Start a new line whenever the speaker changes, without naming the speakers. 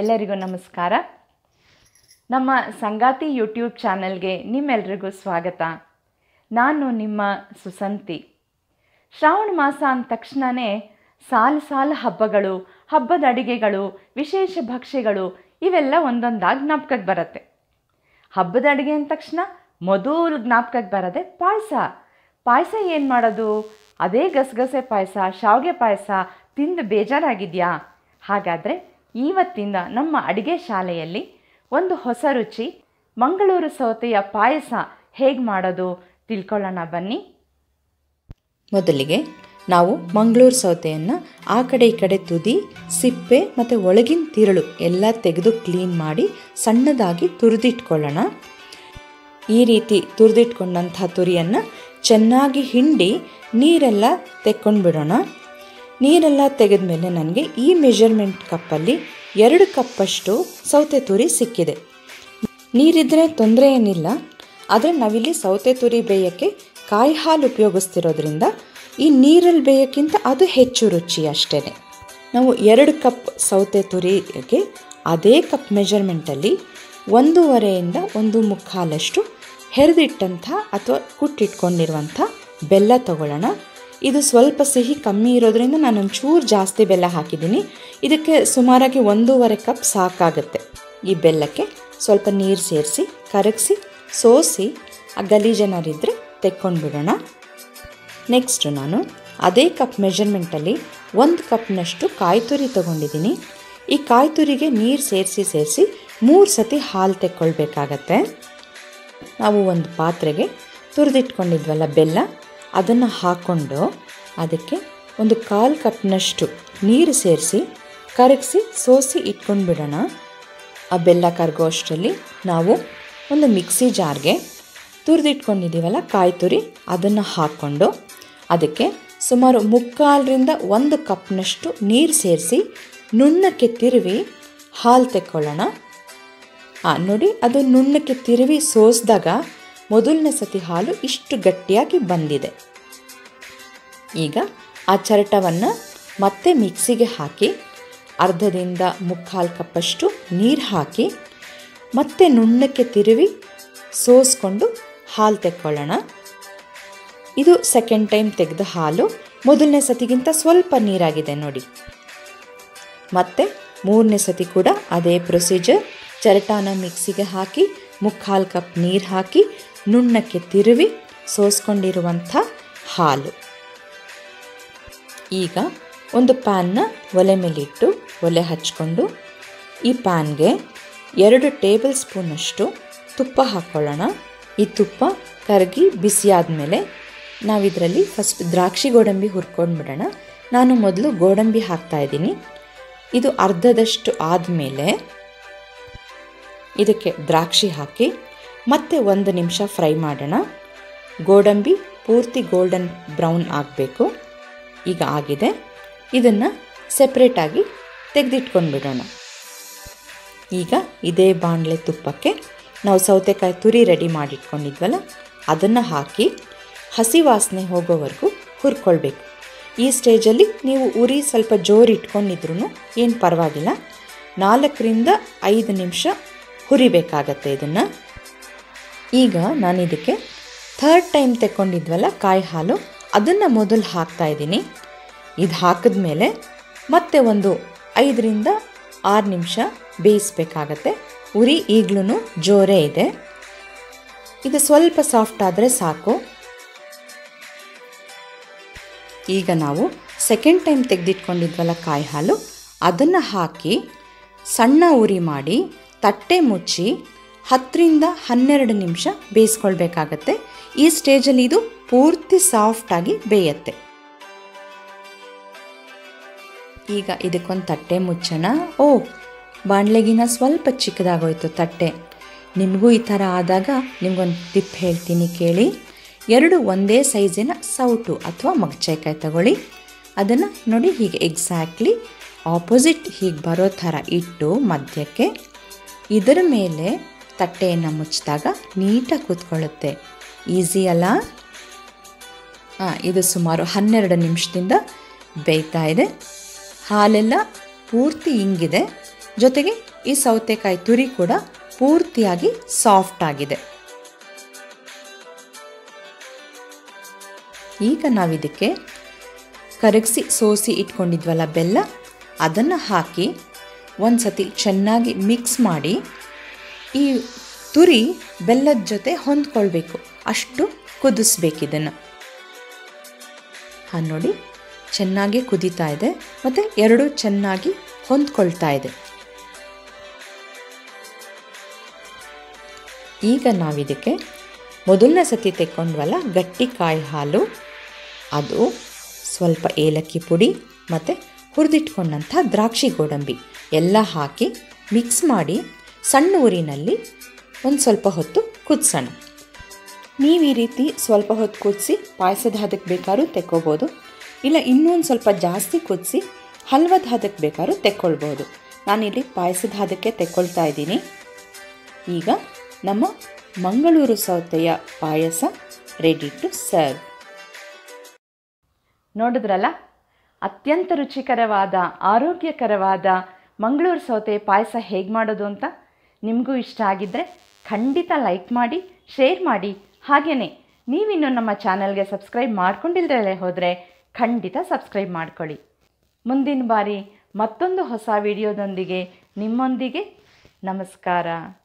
ಎಲ್ಲರಿಗೂ ನಮಸ್ಕಾರ ನಮ್ಮ ಸಂಗಾತಿ ಯೂಟ್ಯೂಬ್ ಚಾನೆಲ್ಗೆ ನಿಮ್ಮೆಲ್ರಿಗೂ ಸ್ವಾಗತ ನಾನು ನಿಮ್ಮ ಸುಸಂತಿ ಶ್ರಾವಣ ಮಾಸ ಅಂದ ತಕ್ಷಣವೇ ಸಾಲು ಸಾಲು ಹಬ್ಬಗಳು ಹಬ್ಬದ ಅಡಿಗೆಗಳು ವಿಶೇಷ ಭಕ್ಷ್ಯಗಳು ಇವೆಲ್ಲ ಒಂದೊಂದಾಗಿ ಜ್ಞಾಪಕಕ್ಕೆ ಬರುತ್ತೆ ಹಬ್ಬದ ಅಡುಗೆ ಅಂದ ತಕ್ಷಣ ಮೊದಲು ಜ್ಞಾಪಕಕ್ಕೆ ಬರೋದೆ ಪಾಯಸ ಪಾಯಸ ಏನು ಮಾಡೋದು ಅದೇ ಗಸಗಸೆ ಪಾಯಸ ಶಾವಿಗೆ ಪಾಯಸ ತಿಂದು ಬೇಜಾರಾಗಿದೆಯಾ ಹಾಗಾದರೆ ಇವತ್ತಿಂದ ನಮ್ಮ ಅಡುಗೆ ಶಾಲೆಯಲ್ಲಿ ಒಂದು ಹೊಸ ರುಚಿ ಮಂಗಳೂರು ಸೌತೆಯ ಪಾಯಸ ಹೇಗೆ ಮಾಡೋದು ತಿಳ್ಕೊಳ್ಳೋಣ ಬನ್ನಿ
ಮೊದಲಿಗೆ ನಾವು ಮಂಗಳೂರು ಸೌತೆಯನ್ನು ಆ ಕಡೆ ಈ ಕಡೆ ತುದಿ ಸಿಪ್ಪೆ ಮತ್ತು ಒಳಗಿನ ತಿರುಳು ಎಲ್ಲ ತೆಗೆದು ಕ್ಲೀನ್ ಮಾಡಿ ಸಣ್ಣದಾಗಿ ತುರಿದಿಟ್ಕೊಳ್ಳೋಣ ಈ ರೀತಿ ತುರಿದಿಟ್ಕೊಂಡಂಥ ತುರಿಯನ್ನು ಚೆನ್ನಾಗಿ ಹಿಂಡಿ ನೀರೆಲ್ಲ ತೆಕ್ಕೊಂಡು ಬಿಡೋಣ ನೀರೆಲ್ಲ ತೆಗೆದ್ಮೇಲೆ ನನಗೆ ಈ ಮೆಷರ್ಮೆಂಟ್ ಕಪ್ಪಲ್ಲಿ ಎರಡು ಕಪ್ಪಷ್ಟು ಸೌತೆ ತುರಿ ಸಿಕ್ಕಿದೆ ನೀರಿದ್ದರೆ ತೊಂದರೆ ಏನಿಲ್ಲ ಆದರೆ ನಾವಿಲ್ಲಿ ಸೌತೆ ತುರಿ ಬೇಯೋಕ್ಕೆ ಕಾಯಿ ಹಾಲು ಉಪಯೋಗಿಸ್ತಿರೋದ್ರಿಂದ ಈ ನೀರಲ್ಲಿ ಬೇಯೋಕ್ಕಿಂತ ಅದು ಹೆಚ್ಚು ರುಚಿ ಅಷ್ಟೇ ನಾವು ಎರಡು ಕಪ್ ಸೌತೆ ತುರಿಗೆ ಅದೇ ಕಪ್ ಮೆಜರ್ಮೆಂಟಲ್ಲಿ ಒಂದೂವರೆಯಿಂದ ಒಂದು ಮುಕ್ಕಾಲಷ್ಟು ಹೆರಿದಿಟ್ಟಂಥ ಅಥವಾ ಕುಟ್ಟಿಟ್ಕೊಂಡಿರುವಂಥ ಬೆಲ್ಲ ತಗೊಳ್ಳೋಣ ಇದು ಸ್ವಲ್ಪ ಸಿಹಿ ಕಮ್ಮಿ ಇರೋದ್ರಿಂದ ನಾನು ಒಂಚೂರು ಜಾಸ್ತಿ ಬೆಲ್ಲ ಹಾಕಿದ್ದೀನಿ ಇದಕ್ಕೆ ಸುಮಾರಾಗಿ ಒಂದೂವರೆ ಕಪ್ ಸಾಕಾಗುತ್ತೆ ಈ ಬೆಲ್ಲಕ್ಕೆ ಸ್ವಲ್ಪ ನೀರು ಸೇರಿಸಿ ಕರಗಿಸಿ ಸೋಸಿ ಆ ಗಲೀಜೇನಾರಿದ್ದರೆ ತೆಕ್ಕೊಂಡು ಬಿಡೋಣ ನೆಕ್ಸ್ಟು ನಾನು ಅದೇ ಕಪ್ ಮೆಷರ್ಮೆಂಟಲ್ಲಿ ಒಂದು ಕಪ್ನಷ್ಟು ಕಾಯಿ ತುರಿ ತೊಗೊಂಡಿದ್ದೀನಿ ಈ ಕಾಯಿ ತುರಿಗೆ ನೀರು ಸೇರಿಸಿ ಸೇರಿಸಿ ಮೂರು ಸತಿ ಹಾಲು ತೆಕ್ಕೊಳ್ಬೇಕಾಗತ್ತೆ ನಾವು ಒಂದು ಪಾತ್ರೆಗೆ ತುರಿದಿಟ್ಕೊಂಡಿದ್ವಲ್ಲ ಬೆಲ್ಲ ಅದನ್ನು ಹಾಕ್ಕೊಂಡು ಅದಕ್ಕೆ ಒಂದು ಕಾಲು ಕಪ್ನಷ್ಟು ನೀರು ಸೇರಿಸಿ ಕರಗಿಸಿ ಸೋಸಿ ಇಟ್ಕೊಂಡು ಬಿಡೋಣ ಆ ಬೆಲ್ಲ ಕರಗೋ ಅಷ್ಟರಲ್ಲಿ ನಾವು ಒಂದು ಮಿಕ್ಸಿ ಜಾರ್ಗೆ ತುರಿದಿಟ್ಕೊಂಡಿದ್ದೀವಲ್ಲ ಕಾಯಿ ತುರಿ ಅದನ್ನು ಹಾಕ್ಕೊಂಡು ಅದಕ್ಕೆ ಸುಮಾರು ಮುಕ್ಕಾಲರಿಂದ ಒಂದು ಕಪ್ನಷ್ಟು ನೀರು ಸೇರಿಸಿ ನುಣ್ಣಕ್ಕೆ ತಿರುವಿ ಹಾಲು ತೆಕ್ಕೊಳ್ಳೋಣ ಹಾಂ ನೋಡಿ ಅದು ನುಣ್ಣಕ್ಕೆ ತಿರುವಿ ಸೋಸಿದಾಗ ಮೊದಲನೇ ಸತಿ ಹಾಲು ಇಷ್ಟು ಗಟ್ಟಿಯಾಗಿ ಬಂದಿದೆ ಈಗ ಆ ಚರಟವನ್ನು ಮತ್ತೆ ಮಿಕ್ಸಿಗೆ ಹಾಕಿ ಅರ್ಧದಿಂದ ಮುಕ್ಕಾಲು ಕಪ್ಪಷ್ಟು ನೀರು ಹಾಕಿ ಮತ್ತೆ ನುಣ್ಣಕ್ಕೆ ತಿರುವಿ ಸೋಸ್ಕೊಂಡು ಹಾಲು ತೆಕ್ಕೊಳ್ಳೋಣ ಇದು ಸೆಕೆಂಡ್ ಟೈಮ್ ತೆಗೆದ ಹಾಲು ಮೊದಲನೇ ಸತಿಗಿಂತ ಸ್ವಲ್ಪ ನೀರಾಗಿದೆ ನೋಡಿ ಮತ್ತು ಮೂರನೇ ಸತಿ ಕೂಡ ಅದೇ ಪ್ರೊಸೀಜರ್ ಚರಟಾನ ಮಿಕ್ಸಿಗೆ ಹಾಕಿ ಮುಕ್ಕಾಲು ಕಪ್ ನೀರು ಹಾಕಿ ನುಣ್ಣಕ್ಕೆ ತಿರುವಿ ಸೋಸ್ಕೊಂಡಿರುವಂಥ ಹಾಲು ಈಗ ಒಂದು ಪ್ಯಾನ್ನ ಒಲೆ ಮೇಲಿಟ್ಟು ಒಲೆ ಹಚ್ಕೊಂಡು ಈ ಪ್ಯಾನ್ಗೆ ಎರಡು ಟೇಬಲ್ ಸ್ಪೂನಷ್ಟು ತುಪ್ಪ ಹಾಕ್ಕೊಳ್ಳೋಣ ಈ ತುಪ್ಪ ಕರಗಿ ಬಿಸಿಯಾದಮೇಲೆ ನಾವಿದರಲ್ಲಿ ಫಸ್ಟ್ ದ್ರಾಕ್ಷಿ ಗೋಡಂಬಿ ಹುರ್ಕೊಂಡು ಬಿಡೋಣ ನಾನು ಮೊದಲು ಗೋಡಂಬಿ ಹಾಕ್ತಾಯಿದ್ದೀನಿ ಇದು ಅರ್ಧದಷ್ಟು ಆದಮೇಲೆ ಇದಕ್ಕೆ ದ್ರಾಕ್ಷಿ ಹಾಕಿ ಮತ್ತೆ ಒಂದು ನಿಮಿಷ ಫ್ರೈ ಮಾಡೋಣ ಗೋಡಂಬಿ ಪೂರ್ತಿ ಗೋಲ್ಡನ್ ಬ್ರೌನ್ ಆಗಬೇಕು ಈಗ ಆಗಿದೆ ಇದನ್ನು ಸೆಪ್ರೇಟಾಗಿ ತೆಗೆದಿಟ್ಕೊಂಡು ಬಿಡೋಣ ಈಗ ಇದೇ ಬಾಣಲೆ ತುಪ್ಪಕ್ಕೆ ನಾವು ಸೌತೆಕಾಯಿ ತುರಿ ರೆಡಿ ಮಾಡಿಟ್ಕೊಂಡಿದ್ವಲ್ಲ ಅದನ್ನು ಹಾಕಿ ಹಸಿ ವಾಸನೆ ಹೋಗೋವರೆಗೂ ಹುರ್ಕೊಳ್ಬೇಕು ಈ ಸ್ಟೇಜಲ್ಲಿ ನೀವು ಉರಿ ಸ್ವಲ್ಪ ಜೋರು ಇಟ್ಕೊಂಡಿದ್ರು ಏನು ಪರವಾಗಿಲ್ಲ ನಾಲ್ಕರಿಂದ ಐದು ನಿಮಿಷ ಹುರಿಬೇಕಾಗತ್ತೆ ಇದನ್ನು ಈಗ ನಾನು ಇದಕ್ಕೆ ಥರ್ಡ್ ಟೈಮ್ ತೆಕ್ಕೊಂಡಿದ್ವಲ್ಲ ಕಾಯಿ ಹಾಲು ಅದನ್ನು ಮೊದಲು ಹಾಕ್ತಾ ಇದ್ದೀನಿ ಇದು ಹಾಕಿದ್ಮೇಲೆ ಮತ್ತೆ ಒಂದು ಐದರಿಂದ ಆರು ನಿಮಿಷ ಬೇಯಿಸ್ಬೇಕಾಗತ್ತೆ ಉರಿ ಈಗಲೂ ಜೋರೇ ಇದೆ ಇದು ಸ್ವಲ್ಪ ಸಾಫ್ಟ್ ಆದರೆ ಸಾಕು ಈಗ ನಾವು ಸೆಕೆಂಡ್ ಟೈಮ್ ತೆಗೆದಿಟ್ಕೊಂಡಿದ್ವಲ್ಲ ಕಾಯಿ ಹಾಲು ಅದನ್ನು ಹಾಕಿ ಸಣ್ಣ ಉರಿ ಮಾಡಿ ತಟ್ಟೆ ಮುಚ್ಚಿ ಹತ್ತರಿಂದ ಹನ್ನೆರಡು ನಿಮಿಷ ಬೇಯಿಸ್ಕೊಳ್ಬೇಕಾಗತ್ತೆ ಈ ಸ್ಟೇಜಲ್ಲಿ ಇದು ಪೂರ್ತಿ ಸಾಫ್ಟಾಗಿ ಬೇಯತ್ತೆ ಈಗ ಇದಕ್ಕೊಂದು ತಟ್ಟೆ ಮುಚ್ಚೋಣ ಓ ಬಾಣಲೆಗಿನ ಸ್ವಲ್ಪ ಚಿಕ್ಕದಾಗೋಯ್ತು ತಟ್ಟೆ ನಿಮಗೂ ಈ ಥರ ಆದಾಗ ನಿಮಗೊಂದು ಟಿಪ್ ಹೇಳ್ತೀನಿ ಕೇಳಿ ಎರಡು ಒಂದೇ ಸೈಜಿನ ಸೌಟು ಅಥವಾ ಮಗ್ಚಾಯ್ಕಾಯಿ ತಗೊಳ್ಳಿ ಅದನ್ನು ನೋಡಿ ಹೀಗೆ ಎಕ್ಸಾಕ್ಟ್ಲಿ ಆಪೋಸಿಟ್ ಹೀಗೆ ಬರೋ ಥರ ಇಟ್ಟು ಮಧ್ಯಕ್ಕೆ ಇದರ ಮೇಲೆ ತಟ್ಟೆಯನ್ನು ಮುಚ್ಚಿದಾಗ ನೀಟಾಗಿ ಕೂತ್ಕೊಳ್ಳುತ್ತೆ ಈಸಿ ಅಲ್ಲ ಹಾಂ ಇದು ಸುಮಾರು ಹನ್ನೆರಡು ನಿಮಿಷದಿಂದ ಬೇಯ್ತಾ ಇದೆ ಹಾಲೆಲ್ಲ ಪೂರ್ತಿ ಇಂಗಿದೆ ಜೊತೆಗೆ ಈ ಸೌತೆಕಾಯಿ ತುರಿ ಕೂಡ ಪೂರ್ತಿಯಾಗಿ ಸಾಫ್ಟ್ ಆಗಿದೆ ಈಗ ನಾವಿದಕ್ಕೆ ಕರಗಿಸಿ ಸೋಸಿ ಇಟ್ಕೊಂಡಿದ್ವಲ್ಲ ಬೆಲ್ಲ ಅದನ್ನು ಹಾಕಿ ಒಂದು ಸತಿ ಚೆನ್ನಾಗಿ ಮಿಕ್ಸ್ ಮಾಡಿ ಈ ತುರಿ ಬೆಲ್ಲದ ಜೊತೆ ಹೊಂದ್ಕೊಳ್ಬೇಕು ಅಷ್ಟು ಕುದಿಸ್ಬೇಕು ಇದನ್ನು ಹಾಂ ನೋಡಿ ಚೆನ್ನಾಗಿ ಕುದೀತಾ ಇದೆ ಮತ್ತು ಎರಡು ಚೆನ್ನಾಗಿ ಹೊಂದ್ಕೊಳ್ತಾ ಇದೆ ಈಗ ನಾವಿದಕ್ಕೆ ಮೊದಲನೇ ಸತಿ ತೆಕ್ಕೊಂಡ್ವಲ್ಲ ಗಟ್ಟಿ ಕಾಯಿ ಹಾಲು ಅದು ಸ್ವಲ್ಪ ಏಲಕ್ಕಿ ಪುಡಿ ಮತ್ತು ಹುರಿದಿಟ್ಕೊಂಡಂಥ ದ್ರಾಕ್ಷಿ ಗೋಡಂಬಿ ಎಲ್ಲ ಹಾಕಿ ಮಿಕ್ಸ್ ಮಾಡಿ ಸಣ್ಣ ಊರಿನಲ್ಲಿ ಒಂದು ಸ್ವಲ್ಪ ಹೊತ್ತು ಕುದಿಸೋಣ ನೀವು ಈ ರೀತಿ ಸ್ವಲ್ಪ ಹೊತ್ತು ಕುದಿಸಿ ಪಾಯಸದ ಹದಕ್ಕೆ ಬೇಕಾದ್ರೂ ತೆಕ್ಕೋಬೋದು ಇಲ್ಲ ಇನ್ನೊಂದು ಸ್ವಲ್ಪ ಜಾಸ್ತಿ ಕುದಿಸಿ ಹಲ್ವದ ಹದಕ್ಕೆ ಬೇಕಾದ್ರೂ ತೆಕ್ಕೊಳ್ಬೋದು ನಾನಿಲ್ಲಿ ಪಾಯಸದ ಹದಕ್ಕೆ ತೆಕ್ಕೊಳ್ತಾ ಇದ್ದೀನಿ ಈಗ ನಮ್ಮ ಮಂಗಳೂರು ಸೌತೆಯ ಪಾಯಸ ರೆಡಿ ಟು ಸರ್ವ್
ನೋಡಿದ್ರಲ್ಲ ಅತ್ಯಂತ ರುಚಿಕರವಾದ ಆರೋಗ್ಯಕರವಾದ ಮಂಗಳೂರು ಸೌತೆ ಪಾಯಸ ಹೇಗೆ ಮಾಡೋದು ಅಂತ ನಿಮಗೂ ಇಷ್ಟ ಆಗಿದ್ದರೆ ಖಂಡಿತ ಲೈಕ್ ಮಾಡಿ ಶೇರ್ ಮಾಡಿ ಹಾಗೆಯೇ ನೀವಿನ್ನು ನಮ್ಮ ಚಾನಲ್ಗೆ ಸಬ್ಸ್ಕ್ರೈಬ್ ಮಾಡ್ಕೊಂಡಿಲ್ಲದೆ ಹೋದರೆ ಖಂಡಿತ ಸಬ್ಸ್ಕ್ರೈಬ್ ಮಾಡ್ಕೊಳ್ಳಿ ಮುಂದಿನ ಬಾರಿ ಮತ್ತೊಂದು ಹೊಸ ವಿಡಿಯೋದೊಂದಿಗೆ ನಿಮ್ಮೊಂದಿಗೆ ನಮಸ್ಕಾರ